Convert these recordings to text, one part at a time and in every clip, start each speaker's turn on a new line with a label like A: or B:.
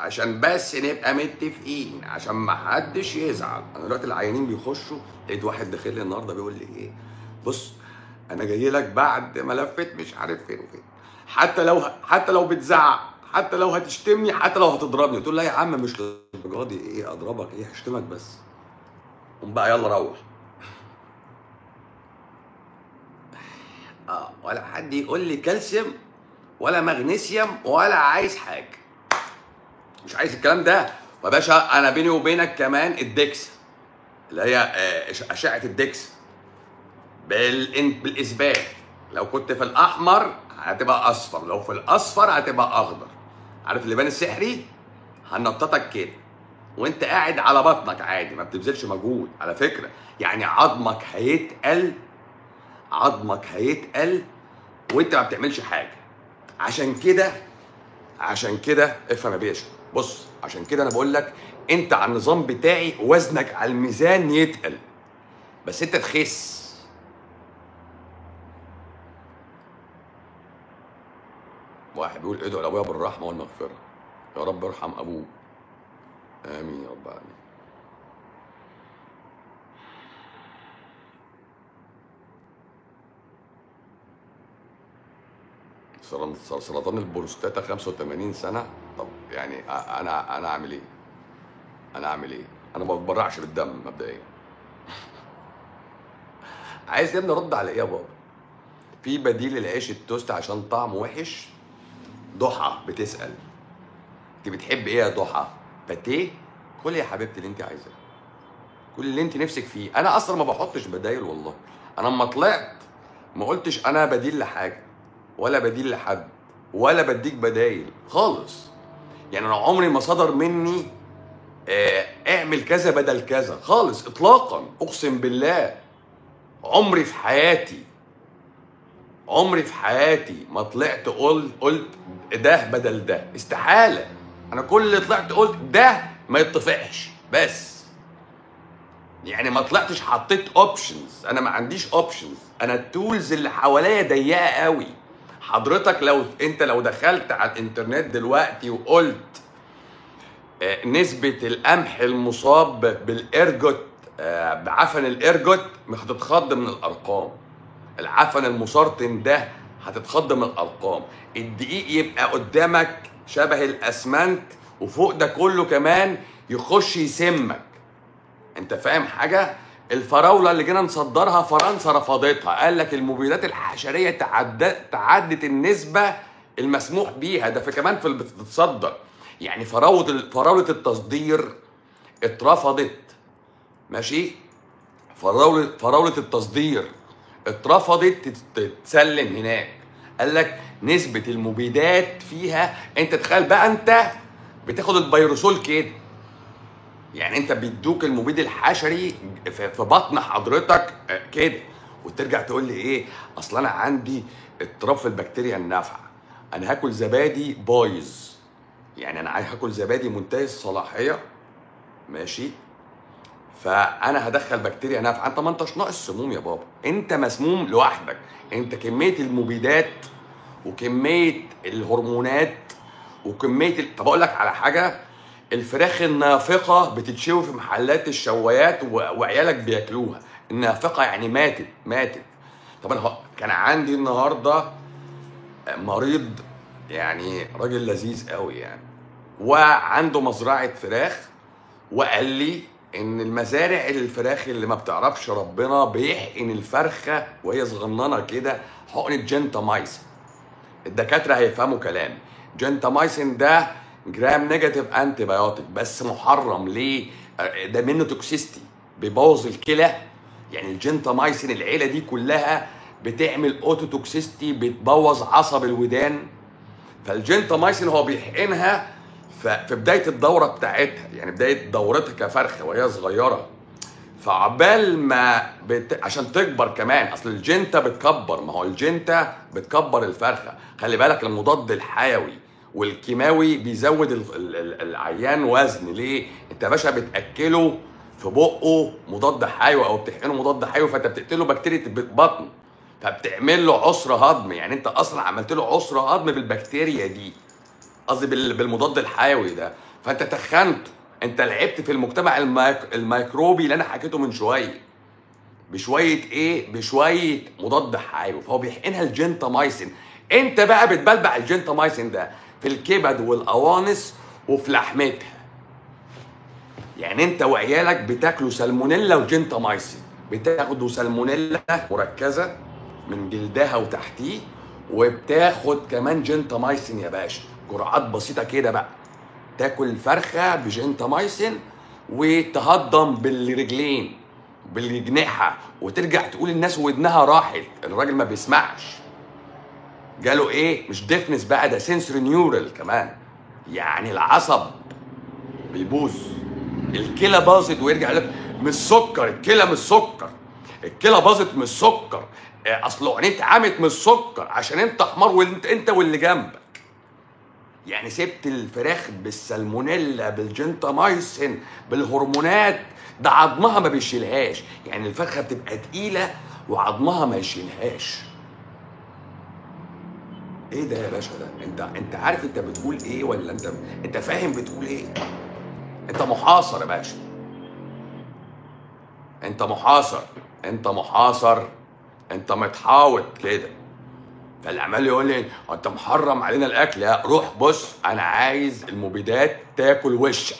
A: عشان بس نبقى متفقين عشان ما حدش يزعل انا دلوقتي العيانين بيخشوا لقيت واحد داخل لي النهارده بيقول لي ايه بص انا جاي لك بعد ما لفت مش عارف فين وفين حتى لو حتى لو بتزعق حتى لو هتشتمني حتى لو هتضربني قلت له لا يا عم مش للدرجه دي ايه اضربك ايه هشتمك بس قوم بقى يلا روح اه ولا حد يقول لي كالسيوم ولا مغنيسيوم ولا عايز حاجه مش عايز الكلام ده يا باشا انا بيني وبينك كمان الدكس اللي هي آه، إش- اشعه الدكس بالإن- بالاثبات لو كنت في الاحمر هتبقى اصفر لو في الاصفر هتبقى اخضر عارف اللبان السحري هنططك كده وانت قاعد على بطنك عادي ما بتبذلش مجهود على فكره يعني عظمك هيتقل عظمك هيتقل وانت ما بتعملش حاجه عشان كده عشان كده افهم يا باشا بص عشان كده انا بقول لك انت على النظام بتاعي وزنك على الميزان يتقل بس انت تخس واحد بيقول ادعو لابويا بالرحمه والمغفره يا رب ارحم ابوه امين يا رب العالمين سرطان سرطان البروستاتا 85 سنه طب يعني أ- انا انا اعمل ايه؟ انا اعمل ايه؟ انا ما بتبرعش بالدم مبدئيا عايز يا ابني ارد على ايه يا بابا؟ في بديل للعيش التوست عشان طعمه وحش ضحى بتسال انت بتحب ايه يا ضحى؟ باتيه؟ كل يا حبيبتي اللي انت عايزاه كل اللي انت نفسك فيه انا اصلا ما بحطش بدايل والله انا لما طلعت ما قلتش انا بديل لحاجه ولا بديل لحد ولا بديك بدايل خالص يعني انا عمري ما صدر مني آه، اعمل كذا بدل كذا خالص اطلاقا اقسم بالله عمري في حياتي عمري في حياتي ما طلعت قلت قلت ده بدل ده استحاله انا كل اللي طلعت قلت ده ما يتطفحش بس يعني ما طلعتش حطيت اوبشنز انا ما عنديش اوبشنز انا التولز اللي حواليا ضيقه قوي حضرتك لو انت لو دخلت على الانترنت دلوقتي وقلت آه، نسبة القمح المصاب بالإرجوت آه، بعفن الإرجوت هتتخض من الأرقام العفن المسرطن ده هتتخض من الأرقام الدقيق يبقى قدامك شبه الأسمنت وفوق ده كله كمان يخش يسمك انت فاهم حاجه الفراوله اللي جينا نصدرها فرنسا رفضتها قال لك المبيدات الحشريه تعدت تعدت النسبه المسموح بيها ده في كمان في اللي بتتصدر يعني فراوله فراوله التصدير اترفضت ماشي فراوله فراوله التصدير اترفضت تت- تتسلم هناك قال لك نسبه المبيدات فيها انت تخيل بقى انت بتاخد البيروسول كده يعني انت بيدوك المبيد الحشري في في بطن حضرتك آه، كده وترجع تقول لي ايه اصل انا عندي اضطراب في البكتيريا النافعه انا هاكل زبادي بايظ يعني انا عايز هاكل زبادي منتهي الصلاحيه ماشي فانا هدخل بكتيريا نافعه انت ما انتش ناقص سموم يا بابا انت مسموم لوحدك انت كميه المبيدات وكميه الهرمونات وكميه ال... طب اقول لك على حاجه الفراخ النافقه بتتشوي في محلات الشوايات و... وعيالك بياكلوها النافقه يعني ماتت ماتت طب انا ه- كان عندي النهارده مريض يعني راجل لذيذ قوي يعني وعنده مزرعه فراخ وقال لي ان المزارع الفراخ اللي ما بتعرفش ربنا بيحقن الفرخه وهي صغننه كده حقنه جنتامايسين الدكاتره هيفهموا كلامي جنتامايسين ده جرام نيجاتيف انتي بايوتيك بس محرم ليه آه، ده منه توكسيستي بيبوظ الكلى يعني الجنتامايسين العيله دي كلها بتعمل اوتو توكسيستي بتبوظ عصب الودان فالجنتامايسين هو بيحقنها ف- في بدايه الدوره بتاعتها يعني بدايه دورتها كفرخه وهي صغيره فعبال ما بت... عشان تكبر كمان اصل الجنتا بتكبر ما هو الجنتا بتكبر الفرخه خلي بالك المضاد الحيوي والكيماوي بيزود ال... ال... ال- العيان وزن ليه انت يا باشا بتاكله في بقه مضاد حيوي او بتحقنه مضاد حيوي فانت بتقتله بكتيريا البطن فبتعمل له عسر هضم يعني انت اصلا عملت له عسر هضم بالبكتيريا دي قصدي بال- بالمضاد الحيوي ده فانت تخنته انت لعبت في المجتمع الميك... الميكروبي اللي انا حكيته من شويه بشويه ايه بشويه مضاد حيوي فهو بيحقنها الجنتامايسين انت بقى بتبلبع الجنتامايسين ده في الكبد والقوانص وفي لحمتها يعني انت وعيالك بتاكلوا سالمونيلا وجنتامايسين بتاخدوا سالمونيلا مركزه من جلدها وتحتيه وبتاخد كمان جنتامايسين يا باشا جرعات بسيطه كده بقى تاكل الفرخه بجنتامايسين وتهضم بالرجلين بالجناحه وترجع تقول الناس ودنها راحت الراجل ما بيسمعش جاله ايه مش ديفنس بقى ده سنسوري نيورال كمان يعني العصب بيبوظ الكلى باظت ويرجع يقول لك من السكر الكلى من السكر الكلى باظت من السكر آه، اصل عينيك عمت من السكر عشان انت حمار وانت انت واللي جنبك يعني سبت الفراخ بالسالمونيلا بالجنتامايسين بالهرمونات ده عظمها ما بيشيلهاش يعني الفرخه بتبقى تقيله وعظمها ما يشيلهاش ايه ده يا باشا ده انت انت عارف انت بتقول ايه ولا انت انت فاهم بتقول ايه انت محاصر يا باشا انت محاصر انت محاصر انت متحاوط كده فاللي عمال يقول لي "هو انت محرم علينا الاكل لا روح بص انا عايز المبيدات تاكل وشك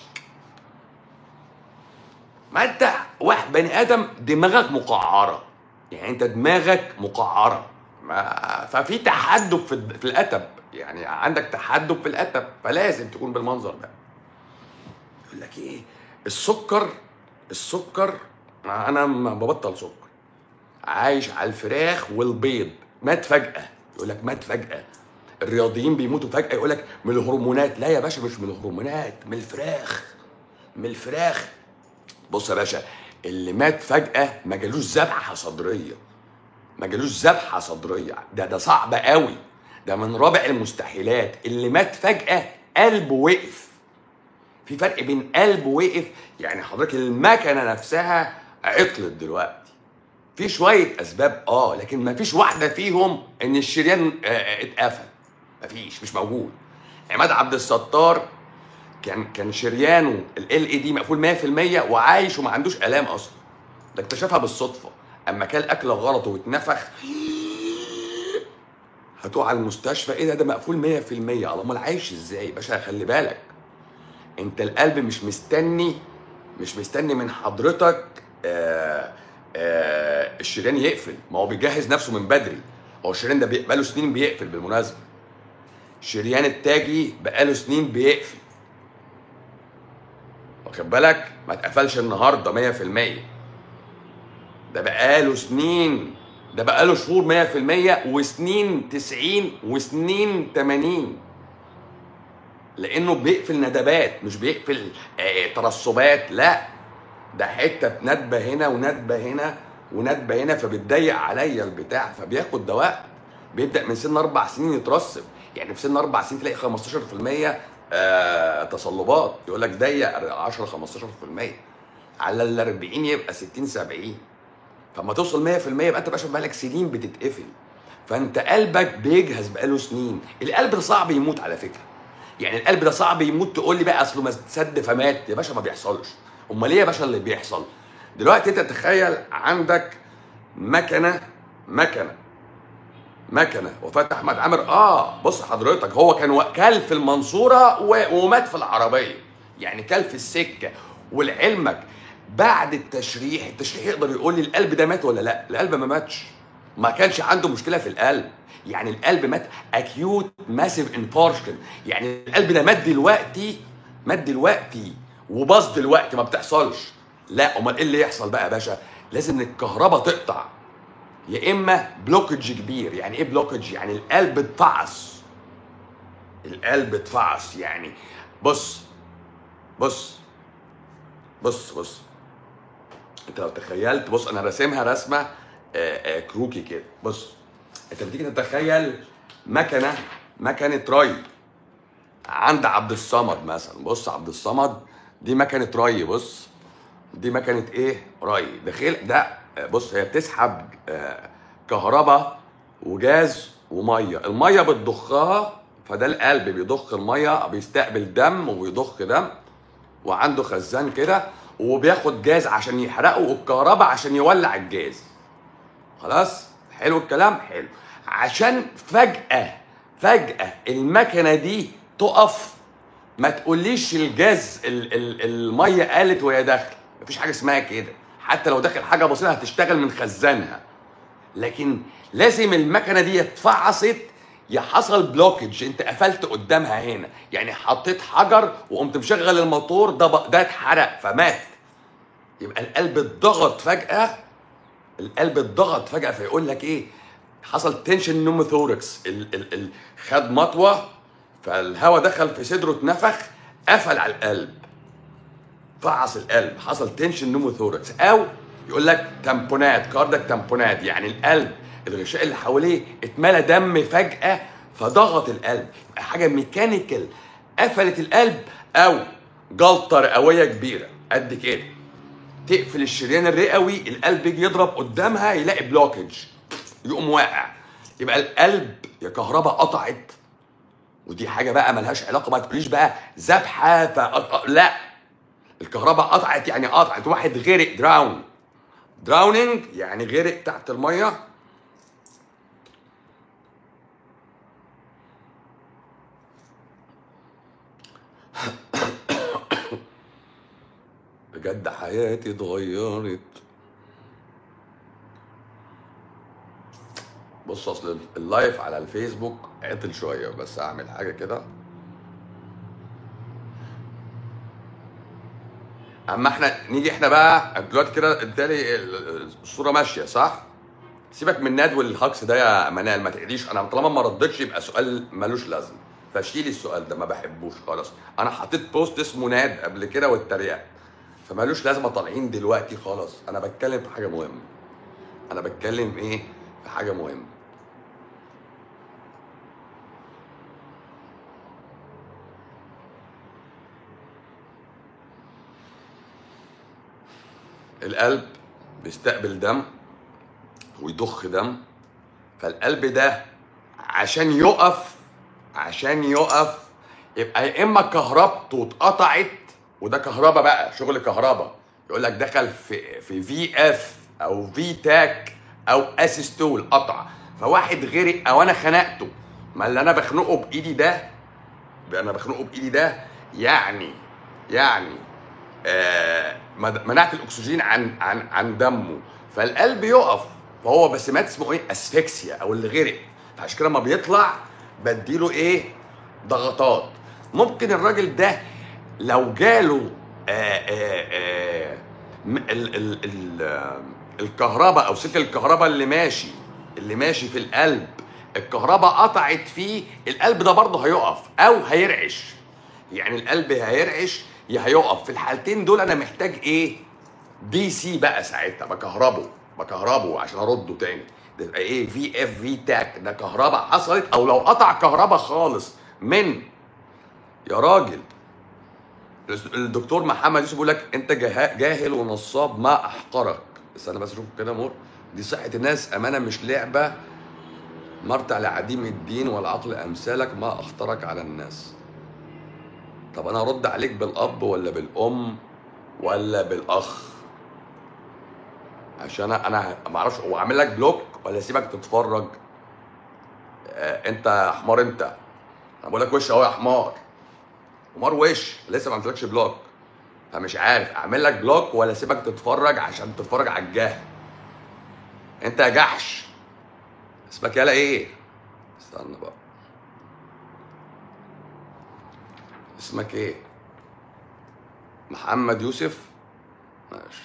A: ما انت واحد بني ادم دماغك مقعره يعني انت دماغك مقعره ما ففي تحدب في الد- في الاتب يعني عندك تحدب في الاتب فلازم تكون بالمنظر ده يقول لك ايه السكر السكر انا ما ببطل سكر عايش على الفراخ والبيض مات فجأة يقول لك مات فجأة الرياضيين بيموتوا فجأة يقول لك من الهرمونات لا يا باشا مش من الهرمونات من الفراخ من الفراخ بص يا باشا اللي مات فجأة ما جالوش ذبحة صدرية ما جالوش ذبحة صدرية ده ده صعب قوي ده من رابع المستحيلات اللي مات فجأة قلبه وقف في فرق بين قلب وقف يعني حضرتك المكنة نفسها عطلت دلوقتي في شويه اسباب اه لكن ما فيش واحده فيهم ان الشريان آه، آه، اتقفل ما فيش مش موجود عماد عبد الستار كان كان شريانه ال اي دي مقفول 100% وعايش وما عندوش الام اصلا ده اكتشفها بالصدفه اما كان اكل غلط واتنفخ هتقع على المستشفى ايه ده ده مقفول 100% الله امال عايش ازاي يا باشا خلي بالك انت القلب مش مستني مش مستني من حضرتك آه آه الشريان يقفل ما هو بيجهز نفسه من بدري هو الشريان ده بي- بقاله سنين بيقفل بالمناسبه شريان التاجي بقاله سنين بيقفل واخد بالك ما اتقفلش النهارده 100% ده بقاله سنين ده بقاله شهور 100% وسنين 90 وسنين 80 لانه بيقفل ندبات مش بيقفل آه، ترسبات لا ده حته ندبه هنا وندبه هنا وندبه هنا فبتضيق عليا البتاع فبياخد ده وقت بيبدا من سن اربع سنين يترسب يعني في سن اربع سنين تلاقي 15% آه تصلبات يقول لك ضيق 10 15% على ال 40 يبقى 60 70 فما توصل 100% يبقى انت باشا بقالك سنين بتتقفل فانت قلبك بيجهز بقاله سنين القلب ده صعب يموت على فكره يعني القلب ده صعب يموت تقول لي بقى اصله سد فمات يا باشا ما بيحصلش امال ايه يا باشا اللي بيحصل دلوقتي انت تخيل عندك مكنه مكنه مكنه وفاه احمد عامر اه بص حضرتك هو كان و- كل في المنصوره و- ومات في العربيه يعني كل في السكه ولعلمك بعد التشريح التشريح يقدر يقول لي القلب ده مات ولا لا القلب ما ماتش ما كانش عنده مشكله في القلب يعني القلب مات اكيوت ماسيف انفارشن يعني القلب ده مات دلوقتي مات دلوقتي وباظ دلوقتي ما بتحصلش لا امال ايه اللي يحصل بقى يا باشا لازم الكهرباء تقطع يا اما بلوكج كبير يعني ايه بلوكج يعني القلب اتفعص القلب اتفعص يعني بص بص بص بص انت لو تخيلت بص انا راسمها رسمه آه، آه، كروكي كده بص انت بتيجي تتخيل مكنه مكنه ري عند عبد الصمد مثلا بص عبد الصمد دي مكنه ري بص دي مكنه ايه ري دخيل ده آه، بص هي بتسحب آه، كهرباء وجاز وميه الميه بتضخها فده القلب بيضخ الميه بيستقبل دم وبيضخ دم وعنده خزان كده وبياخد جاز عشان يحرقه والكهرباء عشان يولع الجاز خلاص حلو الكلام حلو عشان فجأة فجأة المكنة دي تقف ما تقوليش الجاز ال ال المية قالت وهي داخل مفيش حاجة اسمها كده حتى لو داخل حاجة بسيطة هتشتغل من خزانها لكن لازم المكنة دي اتفعصت يا حصل بلوكج انت قفلت قدامها هنا يعني حطيت حجر وقمت مشغل الموتور ده ب- ده اتحرق فمات يبقى القلب اتضغط فجأة القلب اتضغط فجأة فيقول لك ايه حصل تنشن نوموثوركس ال ال ال خد مطوة فالهواء دخل في صدره اتنفخ قفل على القلب فعص القلب حصل تنشن نوموثوركس او يقول لك تامبونات كاردك تامبونات يعني القلب الغشاء اللي حواليه اتملى دم فجأة فضغط القلب يبقى حاجة ميكانيكال قفلت القلب او جلطة رئوية كبيرة قد كده تقفل الشريان الرئوي القلب يجي يضرب قدامها يلاقي بلوكج يقوم واقع يبقى القلب يا كهرباء قطعت ودي حاجه بقى ملهاش علاقه ما تقوليش بقى ذبحه ف لا الكهرباء قطعت يعني قطعت واحد غرق دراون دراونينج يعني غرق تحت الميه بجد حياتي اتغيرت بص اصل اللايف على الفيسبوك عطل شويه بس اعمل حاجه كده اما احنا نيجي احنا بقى دلوقتي كده بالتالي الصوره ماشيه صح؟ سيبك من الناد والهكس ده يا منال ما تعيديش انا طالما ما ردتش يبقى سؤال ملوش لازمه فشيلي السؤال ده ما بحبوش خالص انا حطيت بوست اسمه ناد قبل كده واتريقت فمالوش لازمه طالعين دلوقتي خالص انا بتكلم في حاجه مهمه انا بتكلم ايه في حاجه مهمه القلب بيستقبل دم ويضخ دم فالقلب ده عشان يقف عشان يقف يبقى يا اما كهربته اتقطعت وده كهرباء بقى شغل كهرباء يقول لك دخل في في في اف او في تاك او اسيستول قطع فواحد غرق او انا خنقته ما اللي انا بخنقه بايدي ده انا بخنقه بايدي ده يعني يعني آه مد- منعت الاكسجين عن عن عن دمه فالقلب يقف فهو بس مات اسمه ايه اسفكسيا او اللي غرق فعشان كده لما بيطلع بديله ايه ضغطات ممكن الراجل ده لو جاله آه آه آه م- ال ال ال آه، الكهرباء او سلك الكهرباء اللي ماشي اللي ماشي في القلب الكهرباء قطعت فيه القلب ده برضه هيقف او هيرعش يعني القلب هيرعش يا هيقف في الحالتين دول انا محتاج ايه دي سي بقى ساعتها بكهربه بكهربه عشان ارده تاني ده يبقى ايه في اف في تاك ده كهرباء حصلت او لو قطع كهرباء خالص من يا راجل الدكتور محمد يوسف بيقول لك انت جاه- جاهل ونصاب ما احقرك بس انا بس اشوف كده مور دي صحه الناس امانه مش لعبه مرتع لعديم الدين والعقل امثالك ما اخطرك على الناس طب انا ارد عليك بالاب ولا بالام ولا بالاخ عشان انا انا ما اعرفش هو عامل لك بلوك ولا اسيبك تتفرج آه انت يا حمار انت انا بقول لك وش اهو يا حمار حمار وش لسه ما عملتلكش بلوك فمش عارف اعمل لك بلوك ولا اسيبك تتفرج عشان تتفرج على الجهل انت يا جحش اسمك يالا ايه استنى بقى اسمك ايه محمد يوسف ماشي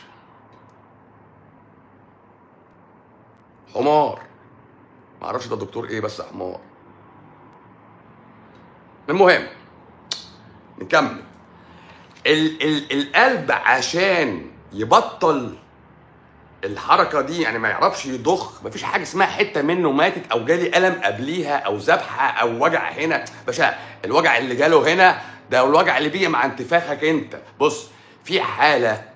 A: حمار معرفش ده دكتور ايه بس حمار المهم نكمل ال ال القلب عشان يبطل الحركه دي يعني ما يعرفش يضخ مفيش حاجه اسمها حته منه ماتت او جالي الم قبليها او ذبحه او وجع هنا باشا الوجع اللي جاله هنا ده الوجع اللي بيجي مع انتفاخك انت بص في حاله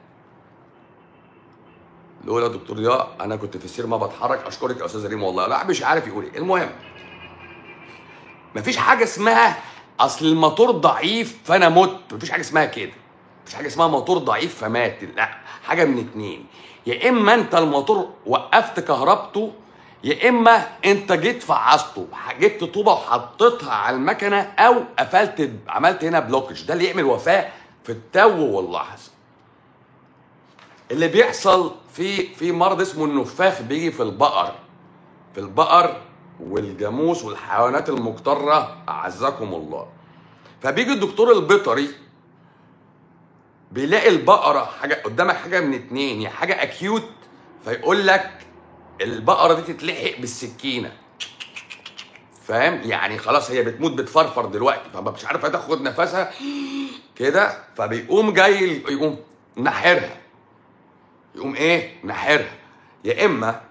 A: لولا دكتور ضياء انا كنت في السير ما بتحرك اشكرك يا استاذ ريم والله لا مش عارف يقول ايه المهم مفيش حاجه اسمها اصل الموتور ضعيف فانا مت مفيش حاجه اسمها كده مفيش حاجه اسمها موتور ضعيف فمات لا حاجه من اتنين يا اما انت الموتور وقفت كهربته يا اما انت جيت فعصته جبت طوبه وحطيتها على المكنه او قفلت عملت هنا بلوكج ده اللي يعمل وفاه في التو واللحظه اللي بيحصل في في مرض اسمه النفاخ بيجي في البقر في البقر والجاموس والحيوانات المقترة أعزكم الله فبيجي الدكتور البيطري بيلاقي البقرة حاجة قدامك حاجة من اتنين يا حاجة أكيوت فيقول لك البقرة دي تتلحق بالسكينة فاهم يعني خلاص هي بتموت بتفرفر دلوقتي فمش عارفة تاخد نفسها كده فبيقوم جاي يقوم نحرها يقوم ايه نحرها يا اما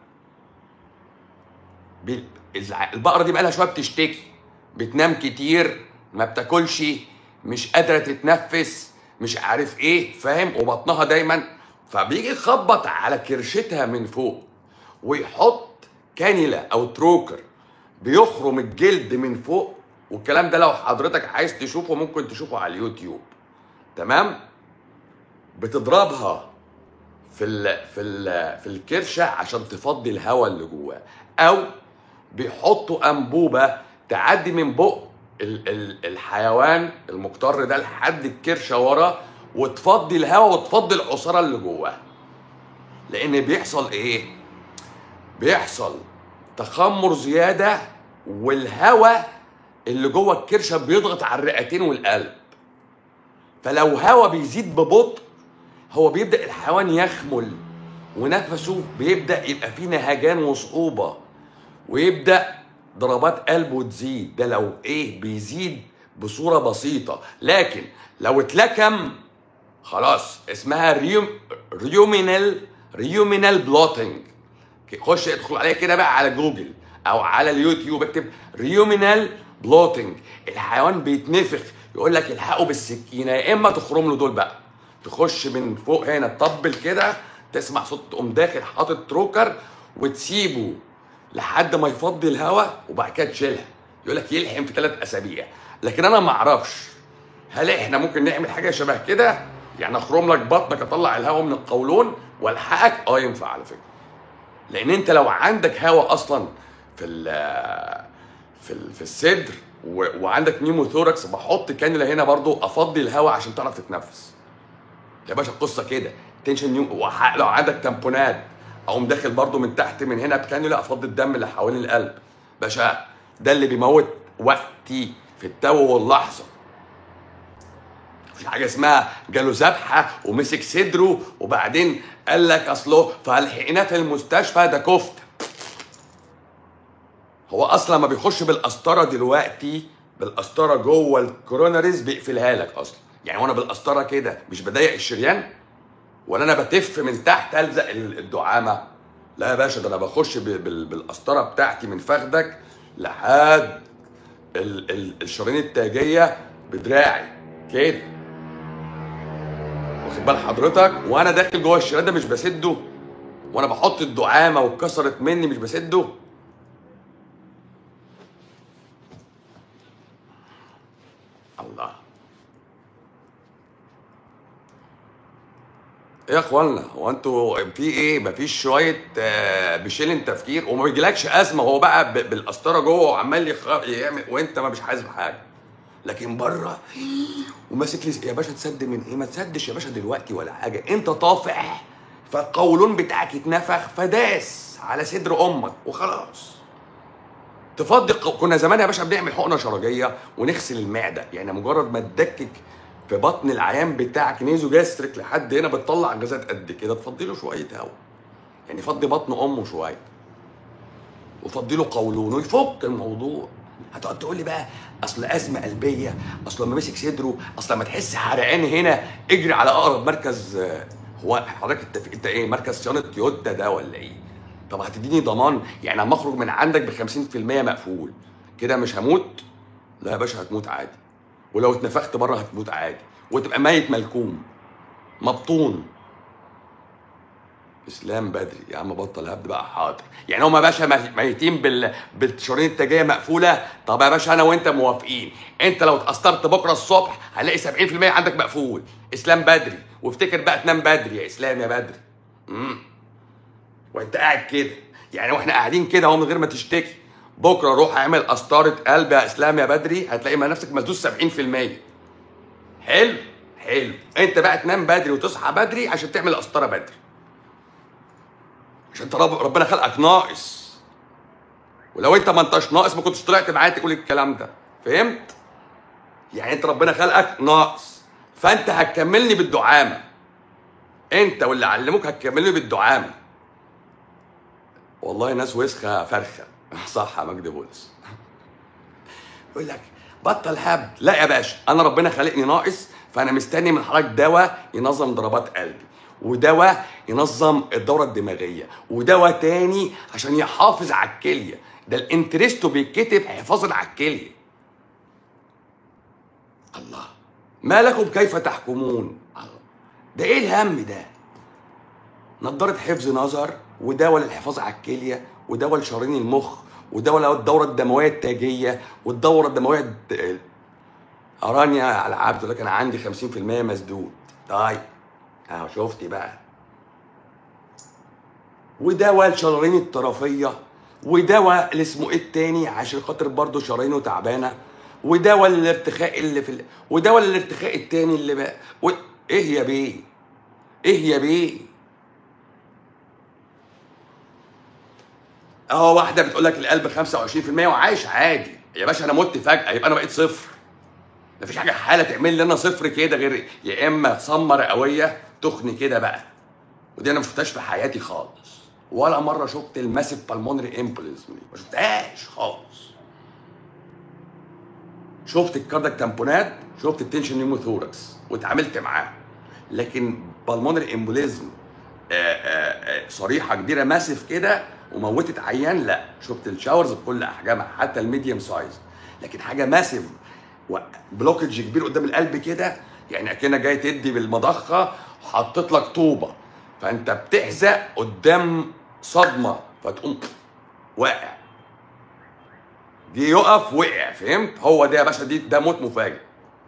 A: بي- الع- البقره دي بقالها شويه بتشتكي بتنام كتير ما بتاكلش مش قادره تتنفس مش عارف ايه فاهم وبطنها دايما فبيجي يخبط على كرشتها من فوق ويحط كانيلا او تروكر بيخرم الجلد من فوق والكلام ده لو حضرتك عايز تشوفه ممكن تشوفه على اليوتيوب تمام بتضربها في ال في ال في الكرشه عشان تفضي الهواء اللي جواه او بيحطوا انبوبه تعدي من بق ال ال الحيوان المقتر ده لحد الكرشه ورا وتفضي الهواء وتفضي العصاره اللي جواه لان بيحصل ايه بيحصل تخمر زياده والهواء اللي جوه الكرشه بيضغط على الرئتين والقلب فلو هوا بيزيد ببطء هو بيبدا الحيوان يخمل ونفسه بيبدا يبقى فيه نهجان وصعوبه ويبدا ضربات قلبه تزيد ده لو ايه بيزيد بصوره بسيطه لكن لو اتلكم خلاص اسمها ريوم ريومينال ريومينال بلوتنج خش ادخل عليها كده بقى على جوجل او على اليوتيوب اكتب ريومينال بلوتنج الحيوان بيتنفخ يقول لك الحقه بالسكينه يا اما تخرم له دول بقى تخش من فوق هنا تطبل كده تسمع صوت تقوم داخل حاطط تروكر وتسيبه لحد ما يفضي الهواء وبعد كده تشيلها يقول لك يلحم في ثلاث اسابيع لكن انا ما اعرفش هل احنا ممكن نعمل حاجه شبه كده يعني اخرم لك بطنك اطلع الهواء من القولون والحقك اه ينفع على فكره لان انت لو عندك هواء اصلا في ال في ال في الصدر و- وعندك نيموثوركس بحط كانيولا هنا برضو افضي الهواء عشان تعرف تتنفس يا باشا القصه كده تنشن نيو وح- لو عندك تامبونات اقوم داخل برضو من تحت من هنا بكانيولا افضي الدم اللي حوالين القلب باشا ده اللي بيموت وقتي في التو واللحظه مفيش حاجه اسمها جاله ذبحه ومسك صدره وبعدين قال لك اصله فلحقناه في المستشفى ده كفته هو اصلا ما بيخش بالقسطره دلوقتي بالقسطره جوه الكوروناريز بيقفلها لك اصلا يعني وانا بالقسطره كده مش بضيق الشريان ولا انا بتف من تحت الزق ال- الدعامه لا يا باشا ده انا بخش ب- بال- بالقسطره بتاعتي من فخدك لحد ال- ال- الشرايين التاجيه بدراعي كده واخد بال حضرتك وانا داخل جوه الشريان ده مش بسده وانا بحط الدعامه واتكسرت مني مش بسده الله ايه يا اخوانا هو انتوا في ايه مفيش شويه آه، بشيلن تفكير وما بيجيلكش ازمه هو بقى ب- بالقسطره جوه وعمال يخ- يعمل وانت ما مش حاسس بحاجه لكن بره وماسك لي يا باشا تسد من ايه ما تسدش يا باشا دلوقتي ولا حاجه انت طافح فالقولون بتاعك اتنفخ فداس على صدر امك وخلاص تفضي الق- كنا زمان يا باشا بنعمل حقنه شرجيه ونغسل المعده يعني مجرد ما تدكك في بطن العيان بتاعك نيزو جاستريك لحد هنا بتطلع غازات قد كده تفضي له شويه هواء يعني فضي بطن امه شويه وفضي له قولون ويفك الموضوع هتقعد تقول لي بقى اصل ازمه قلبيه اصل لما مسك صدره اصل لما تحس حرقان هنا اجري على اقرب مركز آه، هو حضرتك انت انت ايه مركز صيانه تويوتا ده ولا ايه؟ طب هتديني ضمان يعني لما اخرج من عندك ب 50% مقفول كده مش هموت؟ لا يا باشا هتموت عادي ولو اتنفخت بره هتموت عادي وتبقى ميت ملكوم مبطون اسلام بدري يا عم بطل هبد بقى حاضر يعني هم يا باشا مي- ميتين بال... بالشرايين التاجيه مقفوله طب يا باشا انا وانت موافقين انت لو اتأثرت بكره الصبح هلاقي 70% عندك مقفول اسلام بدري وافتكر بقى تنام بدري يا اسلام يا بدري امم وانت قاعد كده يعني واحنا قاعدين كده اهو من غير ما تشتكي بكره روح اعمل قسطره قلب يا اسلام يا بدري هتلاقي مع نفسك مسدوس 70% حلو حلو انت بقى تنام بدري وتصحى بدري عشان تعمل قسطره بدري عشان انت رب ربنا خلقك ناقص ولو انت ما انتش ناقص ما كنتش طلعت معايا تقول الكلام ده فهمت يعني انت ربنا خلقك ناقص فانت هتكملني بالدعامه انت واللي علموك هتكملني بالدعامه والله ناس وسخه فرخه صح يا مجدي بولس يقول لك بطل هبد لا يا باشا انا ربنا خلقني ناقص فانا مستني من حضرتك دواء ينظم ضربات قلبي ودواء ينظم الدوره الدماغيه ودواء تاني عشان يحافظ على الكليه ده الانترستو بيتكتب حفاظا على الكليه الله ما لكم كيف تحكمون الله. ده ايه الهم ده نضاره حفظ نظر ودواء للحفاظ على الكليه ودواء لشرايين المخ ودواء للدوره الدمويه التاجيه والدوره الدمويه الد- ارانيا على العبد لك انا عندي 50% مسدود طيب اهو شفتي بقى ودواء الشرايين الطرفيه ودواء اللي اسمه ايه التاني عشان خاطر برضه شرايينه تعبانه ودواء الارتخاء اللي في ال... ودواء الارتخاء التاني اللي بقى و... ايه يا بيه ايه يا بيه اه واحده بتقول لك القلب 25% وعايش عادي يا باشا انا مت فجاه يبقى انا بقيت صفر مفيش حاجه حاله تعمل لي انا صفر كده غير يا اما صمه رئويه تخني كده بقى ودي انا ما شفتهاش في حياتي خالص ولا مره شفت الماسيف بالمونري امبوليزم ما شفتهاش خالص شفت الكاردك تامبونات شفت التنشن نيموثوركس واتعاملت معاه لكن بالمونري امبوليزم صريحه كبيره ماسف كده وموتت عيان لا شفت الشاورز بكل احجامها حتى الميديوم سايز لكن حاجه ماسف بلوكج كبير قدام القلب كده يعني اكنك جاي تدي بالمضخه حطيت لك طوبه فانت بتحزق قدام صدمه فتقوم واقع جه يقف وقع فهمت هو ده يا باشا دي ده موت مفاجئ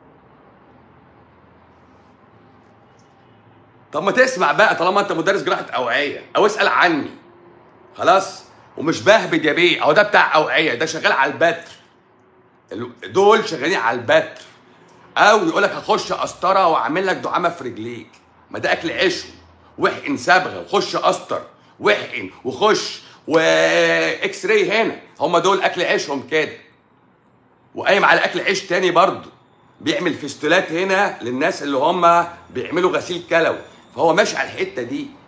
A: طب ما تسمع بقى طالما انت مدرس جراحه اوعيه او اسال عني خلاص ومش بهبد يا بيه اهو ده بتاع اوعيه ده شغال على البتر ال- دول شغالين على البتر او يقول لك هخش قسطره واعمل لك دعامه في رجليك ما ده اكل عيشهم واحقن صبغه وخش قسطر واحقن وخش واكس راي هنا هم دول اكل عيشهم كده وقايم على اكل عيش تاني برضه بيعمل فيستولات هنا للناس اللي هم بيعملوا غسيل كلوي فهو ماشي على الحته دي